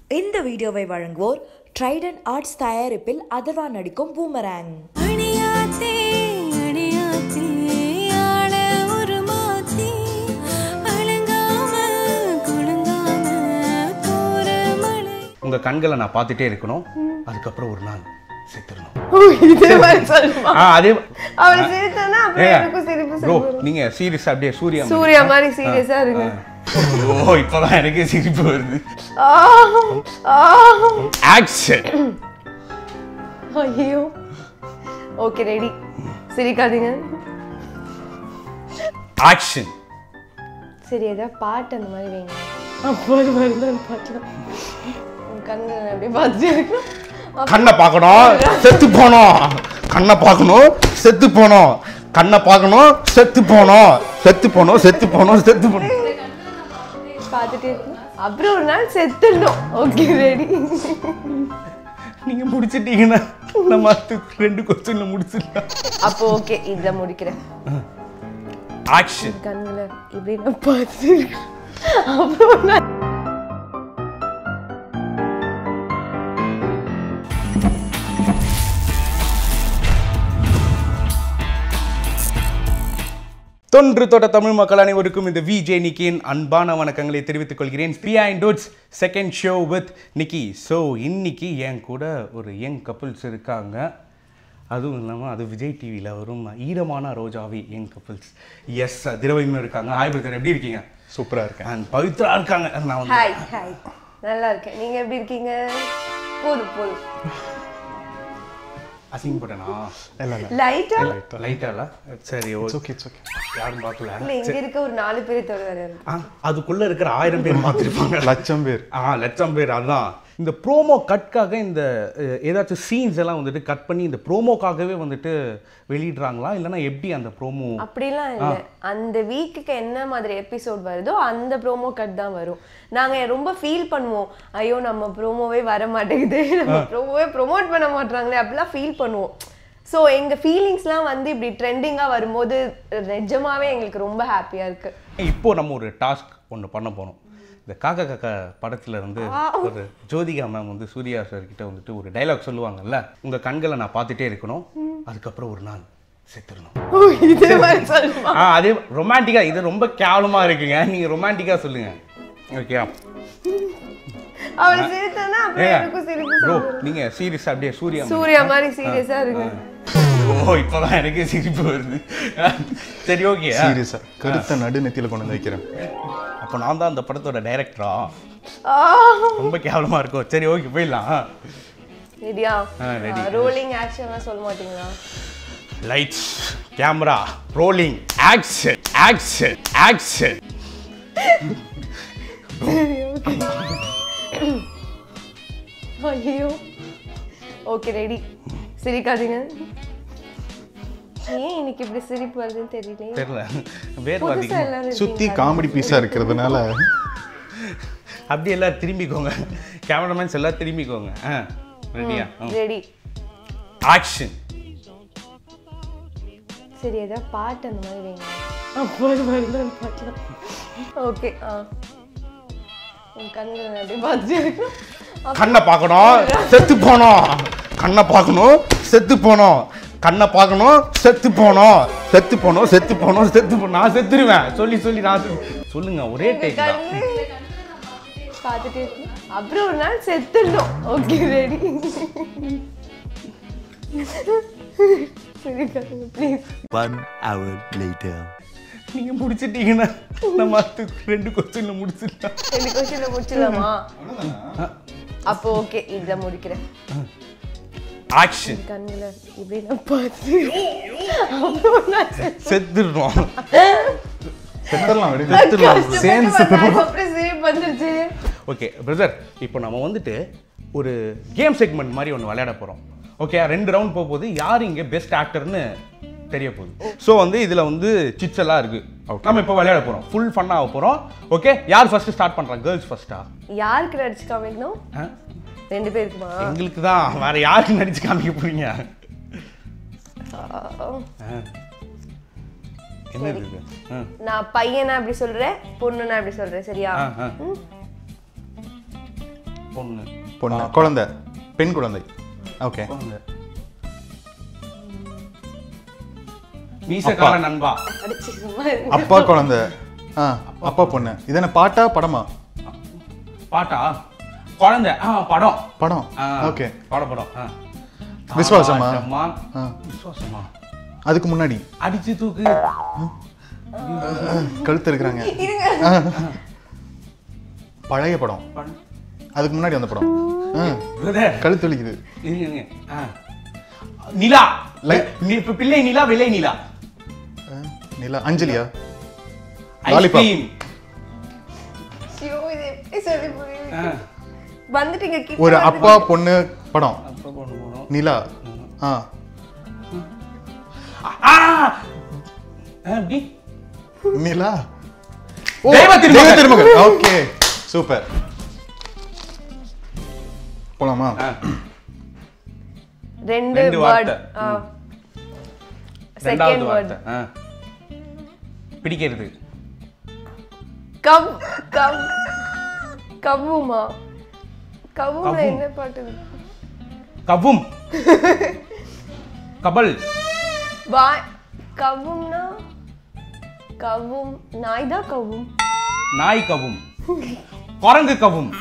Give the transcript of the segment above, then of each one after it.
இந்த வீடியோவை வழங்குவோர் ட்ரைடன் ஆர்ட்ஸ் தயாரிப்பில் அதர்வா நடிக்கும் பூமராங் அடியாத்தே அடியாத்தே ஆள ஒரு மாத்தி அலங்காம குலுங்காம போற மழை உங்க கண்களை நான் பார்த்துட்டே இருக்கணும் அதுக்கப்புறம் ஒரு நாள் செத்துடணும் இதே மாதிரி சொல்லுமா ஆ அதே அவர் சிரித்தானா அப்புறம் எனக்கும் சிரிப்பு ப்ரோ சொல்லுங்க நீங்க சீரியஸ் அப்படியே சூர்யா மாதிரி. சூர்யா மாதிரி சீரியஸா இருங்க ஓ இப்பதான் எனக்கு சிரிப்பு வருது ஆ, ஆ. ஆக்ஷன் ஐயோ ஓகே ரெடி சிரிக்காதீங்க ஆக்ஷன் சரி ஏதாவது பாட்டு அந்த மாதிரி வைங்க அப்போ அது மாதிரி தான் பாட்டு உன் கண்கள் அப்படியே பார்த்துட்டே இருக்கணும் கண்ணை பார்க்கணும் செத்து போனோம் கண்ணை பார்க்கணும் செத்து போனோம் கண்ணை பார்க்கணும் செத்து போனோம் செத்து போனோம் செத்து போனோம் செத்து போனோம் பார்த்துட்டே இருக்கணும் அப்புறம் ஒரு நாள் செத்துடணும் ஓகே ரெடி நீங்க முடிச்சிட்டீங்கன்னா நம்ம அடுத்து ரெண்டு கொஸ்டின்ல முடிச்சிடலாம் அப்போ ஓகே இதை முடிக்கிறேன் ஆக்ஷன் கண்களை இப்படி நான் பார்த்துட்டு இருக்கேன் அப்புறம் ஒரு நாள் தொன்று தொட்ட தமிழ் மக்கள் அனைவருக்கும் இந்த விஜே நிக்கியின் அன்பான வணக்கங்களை தெரிவித்துக் கொள்கிறேன் behind dots second show with Nikki so இன்னைக்கு என் கூட ஒரு யங் கப்புள்ஸ் இருக்காங்க அதுவும் இல்லாமல் அது விஜய் டிவியில் வரும் ஈரமான ரோஜாவி யங் கப்புள்ஸ் எஸ் திரவியமும் இருக்காங்க ஹாய் பிரதர் எப்படி இருக்கீங்க சூப்பரா இருக்கேன் அண்ட் பவித்ரா இருக்காங்க நான் வந்து ஹாய் ஹாய் நல்லா இருக்கேன் நீங்க எப்படி இருக்கீங்க போதும் போதும் அசிங்கப்பட்டனா இல்ல இல்ல லைட்டா லைட்டா இல்ல சரி ஓகே ஓகே இட்ஸ் ஓகே யாரும் பார்க்கல இல்ல இங்க இருக்க ஒரு நாலு பேரை தவிர ஆ, அதுக்குள்ள இருக்கிற ஆயிரம் பேர் பார்த்துருப்பாங்க லட்சம் பேர் ஆ லட்சம் பேர் அதான் இந்த ப்ரோமோ கட்காக இந்த அஹ், ஏதாச்சும் சீன்ஸ் எல்லாம் வந்துட்டு கட் பண்ணி இந்த ப்ரோமோக்காகவே வந்துட்டு வெளியிடுறாங்களா இல்லைன்னா எப்படி அந்த ப்ரோமோ அப்படிலாம் இல்ல அந்த வீக்குக்கு என்ன மாதிரி எபிசோட் வருதோ அந்த ப்ரோமோ கட் தான் வரும் நாங்க ரொம்ப ஃபீல் பண்ணுவோம் ஐயோ நம்ம ப்ரோமோவே வர மாட்டேங்குது நம்ம ப்ரோமோவே ப்ரோமோட் பண்ண மாட்டாங்களே அப்படிலாம் ஃபீல் பண்ணுவோம் ஸோ எங்க ஃபீலிங்ஸ்லாம் வந்து இப்படி ட்ரெண்டிங்கா வரும்போது நிஜமாவே எங்களுக்கு ரொம்ப ஹாப்பியா இருக்கு இப்போ நம்ம ஒரு டாஸ்க் ஒன்று பண்ண போறோம் இந்த காக்கா காக்கா படத்துல இருந்து ஒரு ஜோதிகா மேம் வந்து சூர்யா சார் கிட்ட வந்துட்டு ஒரு டைலாக் சொல்லுவாங்கல்ல உங்க கண்களை நான் பார்த்துட்டே இருக்கணும் அதுக்கப்புறம் ஒரு நாள் செத்துடணும் இதே மாதிரி சொல்லுமா ஆ அதே ரொமான்டிக்கா இது ரொம்ப கேவலமா இருக்குங்க நீங்க ரொமான்டிக்கா சொல்லுங்க ஓகே அவர் சிரித்தானா அப்புறம் எனக்கும் சிரிப்பு ப்ரோ சொல்லுங்க நீங்க சீரியஸ் அப்படியே சூர்யா மாதிரி. சூர்யா மாதிரி சீரியஸா இருங்க ஓ இப்பதான் எனக்கு சிரிப்பு வருது சரி ஓகே சீரியஸா கருத்த நடு நெத்தியில கொண்டு வந்து வைக்கிறேன் அப்போ நான் தான் அந்த படத்தோட டைரக்டரா ஆ ரொம்ப கேவலமா இருக்கும் சரி ஓகே போயிடலாம் ரெடியா ஆ, ready. ரோலிங் ஆக்ஷன்லாம் சொல்ல மாட்டீங்களா lights camera rolling action action action ஐயோ ஓகே ரெடி சிரிக்காதீங்க ஏன் இன்னைக்கு இப்படி சிரிப்பு வருதுன்னு தெரியல தெரியல வேறு புதுசா அதிகமா எல்லாரும் சுத்தி இருக்கீங்க. காமெடி பீஸா இருக்கிறதுனால அப்படி எல்லாம் திரும்பிக்கோங்க கேமராமேன்ஸ் எல்லாம் திரும்பிக்கோங்க ஆ ரெடியா ரெடி ஆக்ஷன் சரி ஏதாவது பாட்டு அந்த மாதிரி வைங்க அப்போ அது மாதிரி தான் பாட்டு ஓகே ஆ உன் கண்கள் அப்படியே பார்த்துட்டே இருக்கணும் கண்ணை பார்க்கணும் செத்து போனோம் கண்ணை பார்க்கணும் செத்து போனோம் கண்ணை பார்க்கணும் செத்து போனோம் செத்து போனோம் செத்து போனோம் செத்து போனோம் நான் செத்துருவேன் சொல்லி சொல்லி நான் செத்து- சொல்லுங்க ஒரே டேக் தான் கண்ணு பார்த்துட்டே இருக்கணும் அப்புறம் ஒரு நாள் செத்துடணும் ஓகே ரெடி சிரிக்காதீங்க ப்ளீஸ் One hour later. நீங்க முடிச்சிட்டீங்கன்னா நம்ம அடுத்து ரெண்டு கொஸ்டின்ல முடிச்சிடலாம் ரெண்டு கொஸ்டின்ல முடிச்சிடலாமா அப்போ ஓகே இதை முடிக்கிறேன் ஆக்ஷன் கண்களை இப்படி நான் பார்த்து அப்புறம் ஒரு நாள் செத்து- செத்துடுறோம் செத்துடலாம் விடுங்க கஷ்டப்பட்டு சேர்ந்து வந்தாலும் அப்புறம் சிரிப்பு வந்துருச்சு ஓகே பிரதர் இப்போ நம்ம வந்துட்டு ஒரு கேம் செக்மெண்ட் மாதிரி ஒன்று விளையாட போகிறோம் ஓகே ரெண்டு ரவுண்ட் போக போகுது யார் இங்கே பெஸ்ட் ஆக்டர்னு தெரிய போகுது ஸோ வந்து இதில் வந்து சிட்ஸ் எல்லாம் இருக்கு நம்ம இப்போ விளையாட போகிறோம் ஃபுல் ஃபன்னாக போகிறோம் ஓகே யார் ஃபர்ஸ்ட் ஸ்டார்ட் பண்ணுறாங்க கேர்ள்ஸ் ஃபர்ஸ்டா யாருக்கு நடிச்சு காமிக்கணும் ரெண்டு பேருக்குமா எங்களுக்கு தான் வேற யாருக்கு நடிச்சு காமிக்க போறீங்க என்ன இருக்கு ஆ, நான் பையனா அப்படி சொல்றேன் பொண்ணுனா அப்படி சொல்றேன் சரியா ஆ, ஆ. ம். பொண்ணு பொண்ணு குழந்தை பெண் குழந்தை ஓகே குழந்தை மீசக்கால நண்பா அடிச்சு சும்மா இருங்க. அப்பா குழந்தை ஆ அப்பா பொண்ணு இது என்ன பாட்டா படமா பாட்டா குழந்தை ஆ படம் படம் ஆ, ஓகே படம் படம் ஆ. விசுவாசமா? ஆமாம்மா. ஆ. விசுவாசமா அதுக்கு முன்னாடி அடிச்சு தூக்கு கழுத்து இருக்கிறாங்க பழைய படம் அதுக்கு முன்னாடி வந்த படம் ஆ, பிரதர் கழுத்து வலிக்குது இருங்க, இருங்க. ஆ. நிலா நி- இப்ப பிள்ளை நிலா விலை நிலா ஆ, நிலா அஞ்சலியா Lollipop. ஐஸ்கிரீம் ஐயோ, இது எப்படி சொல்லி புரியுது? வந்துட்டீங்க கிட்ட ஒரு வந்து- அப்பா பொண்ணு படம் அப்புறம் கொண்டு போனோம் நிலா ஆ ஆ! ஆ, எப்படி? நிலா தெய்வ திருமகன். திருமகன் ஓகே சூப்பர் போலாமா ஆ. ரெண்டு ரெண்டு வேர்ட் வார்த்தை. ரெண்டாவது செகண்ட் வேர்ட் வார்த்தை ஆ. பிடிக்கிறது கவ் கவ் கவ்வுமா கவ்வுமா கவ்வும். என்ன பாட்டு இது? கவ்வும் கபல் வா கவ்வும்னா கவ்வும் நாய் தான் கவ்வும் நாய் கவும் குரங்கு கவும்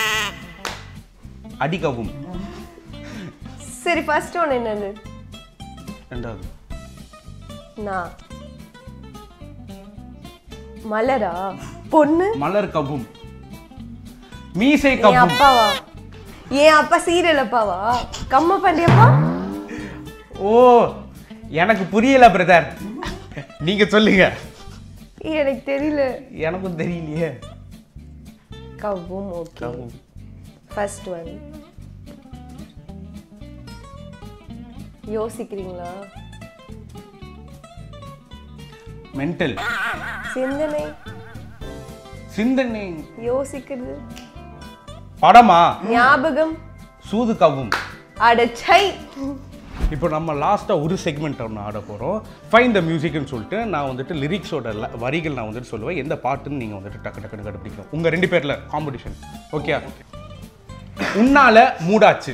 அடி கவும் சரி ஃபர்ஸ்ட் ஒன் என்னது ரெண்டாவது நான் மலரா பொண்ணு மலர் கவும் மீசை என் கவும் அப்பாவா என் அப்பா சீரியல் அப்பாவா கம்ம பாண்டியப்பா ஓ எனக்கு புரியல பிரதர் நீங்க சொல்லுங்க எனக்கு தெரியல எனக்கும் தெரியலையே கவ்வும் ஓகே கவும் ஃபர்ஸ்ட் ஒன் யோசிக்கிறீங்களா மென்டல் சிந்தனை சிந்தனை யோசிக்கிறது படமா ஞாபகம் சூது கவும் அடச்சை இப்போ நம்ம லாஸ்ட்டாக ஒரு செக்மெண்ட் ஒன்று ஆட போகிறோம் ஃபைன் த மியூசிக்னு சொல்லிட்டு நான் வந்துட்டு லிரிக்ஸோட வரிகள் நான் வந்துட்டு சொல்லுவேன் எந்த பாட்டுன்னு நீங்கள் வந்துட்டு டக்கு டக்குன்னு கண்டுபிடிக்கணும் உங்கள் ரெண்டு பேரில் காம்படிஷன் ஓகே உன்னால மூடாச்சு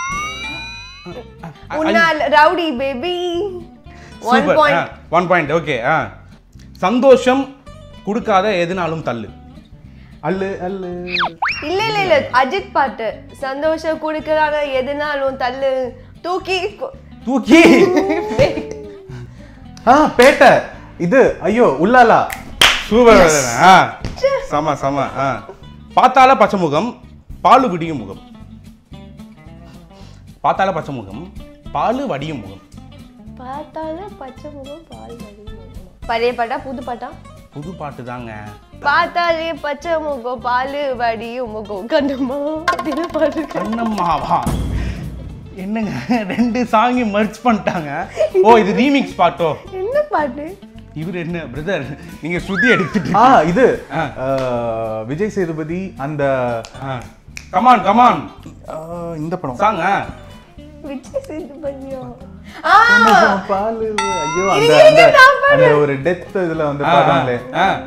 உன்னால் rowdy baby one super point one point okay ஆ சந்தோஷம் கொடுக்காத எதுனாலும் தள்ளு அல்லு அல்லு இல்ல இல்ல இல்ல அஜித் பாட்டு சந்தோஷம் கொடுக்கறாங்க எதுனாலும் தள்ளு தூக்கி கொ- தூக்கி ஆ பேட்டை இது ஐயோ உள்ளாலா சூப்பர் ஆ சம சம ஆ பார்த்தால பச்சை முகம் பாலு விடியும் முகம் பார்த்தால பச்சை முகம் பாலு வடியும் முகம் பார்த்தால பச்சை முகம் பால் வடியும் முகம். பழைய பாட்டா புது பாட்டா புது பாட்டு தாங்க பார்த்தாலே பச்சை முகம் பால் வடியும் முகம் கண்டமா அப்படின்னு பாட்டு இருக்கு. கண்ணம்மாவா என்னங்க ரெண்டு சாங்கி மர்ச் பண்ணிட்டாங்க ஓ இது ரீமிக்ஸ் பாட்டோ என்ன பாட்டு இவர் என்ன பிரதர் நீங்க ஸ்ருதி எடுத்துட்டு ஆ இது ஆ. ஆ, விஜய் சேதுபதி அந்த கமான் கமான் ஆ, இந்த படம் சாங்க விஜய் சேதுபதியா பாலு ஐயோ அந்த இருங்க, அந்த இருங்க, நான் அந்த ஒரு டெத் இதுல வந்து பாடுறாங்களே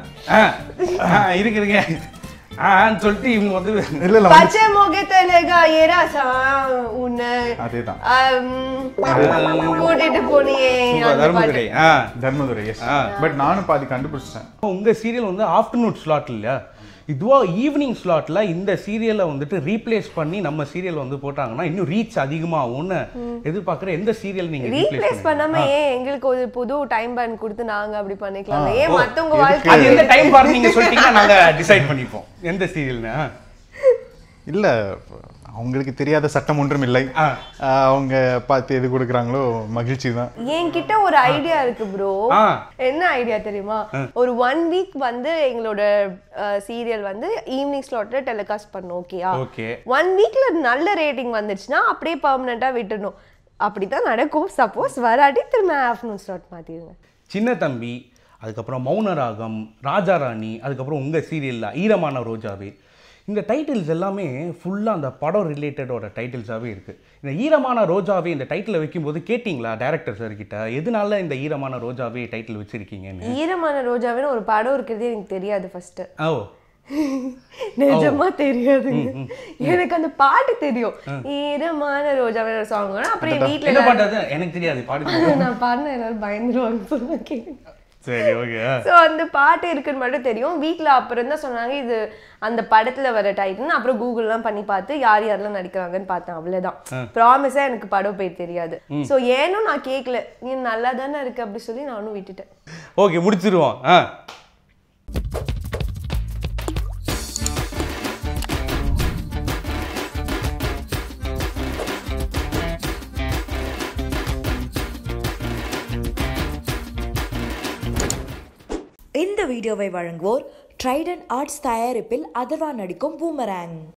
இருக்குதுங்க ஆன்னு சொல்லிட்டு இவங்க வந்து இல்ல இல்ல வந்து- பச்சை முகத்தலகா ஏராசா உன்னை அதேதான் ஆம், கூட்டிட்டு போனியே சூப்பர் அந்த பாட்டு தர்மதுரை ஆ தர்மதுரை எஸ் ஆ. பட் நானும் பாதி கண்டுபிடிச்சிட்டேன் உங்க சீரியல் வந்து ஆஃப்டர்நூன் ஸ்லாட் இல்லையா இதுவா ஈவினிங் ஸ்லாட்ல இந்த சீரியலை வந்துட்டு ரீப்ளேஸ் பண்ணி நம்ம சீரியல் வந்து போட்டாங்கன்னா இன்னும் ரீச் அதிகமாகும்னு எதிர்பார்க்குற எந்த சீரியல் நீங்க ரீப்ளேஸ் ரீப்ளேஸ் பண்ணாம ஏன் எங்களுக்கு ஒரு புது டைம் பேன் கொடுத்து நாங்க அப்படி பண்ணிக்கலாம் ஏன் மத்தவங்க எதுக்கு? வாழ்க்கை அது எந்த டைம் பார் நீங்க சொல்லிட்டீங்கன்னா நாங்க டிசைட் பண்ணிப்போம் எந்த சீரியல்னு இல்ல அவங்களுக்கு தெரியாத சட்டம் ஒன்றும் இல்லை ஆ. ஆ, அவங்க பார்த்து எது கொடுக்குறாங்களோ மகிழ்ச்சி தான் என்கிட்ட ஒரு ஐடியா இருக்கு ப்ரோ ஆ. என்ன ஐடியா தெரியுமா ஒரு ஒன் வீக் வந்து எங்களோட சீரியல் வந்து ஈவினிங் ஸ்லாட்ல டெலிகாஸ்ட் பண்ணும் ஓகேயா Okay. ஒன் வீக்ல நல்ல ரேட்டிங் வந்துச்சுன்னா அப்படியே பர்மனெண்டா விட்டுடணும் அப்படிதான் நடக்கும் சப்போஸ் வராட்டி திரும்ப ஆஃப்டர்நூன் ஸ்லாட் மாத்திடுங்க சின்ன தம்பி அதுக்கப்புறம் மௌனராகம் ராஜாராணி அதுக்கப்புறம் உங்கள் சீரியலில் ஈரமான ரோஜாவே இந்த டைட்டில்ஸ் எல்லாமே ஃபுல்லாக அந்த படம் ரிலேட்டடோட டைட்டில்ஸாகவே இருக்குது இந்த ஈரமான ரோஜாவே இந்த டைட்டில் வைக்கும்போது கேட்டிங்களா டேரக்டர் சார் கிட்ட எதனால இந்த ஈரமான ரோஜாவே டைட்டில் வச்சிருக்கீங்கன்னு ஈரமான ரோஜாவின்னு ஒரு படம் இருக்கிறது எனக்கு தெரியாது ஃபர்ஸ்ட் ஓ நிஜமா தெரியாதுங்க எனக்கு அந்த பாட்டு தெரியும் ஈரமான ரோஜா சாங் அப்புறம் என் வீட்டுல என்ன பாட்டு அது எனக்கு தெரியாது பாடுங்க நான் பாடின எல்லாரும் பயந்துருவாங்க சொல்ல கேட்டு சரி ஓகே ஸோ அந்த பாட்டு இருக்குன்னு மட்டும் தெரியும் வீட்டில் அப்புறம் தான் சொன்னாங்க இது அந்த படத்துல வர டைட்டில் அப்புறம் கூகுள்லாம் பண்ணி பார்த்து யார் யாரெல்லாம் நடிக்கிறாங்கன்னு பார்த்தேன் அவ்வளவுதான் ப்ராமிஸா எனக்கு படம் பேர் தெரியாது ஸோ ஏனும் நான் கேட்கல நீ நல்லா தானே இருக்கு அப்படி சொல்லி நானும் விட்டுட்டேன் ஓகே முடிச்சிருவோம் ஆ இந்த வீடியோவை வழங்குவோர் ட்ரைடன் ஆர்ட்ஸ் தயாரிப்பில் அதர்வா நடிக்கும் பூமராங்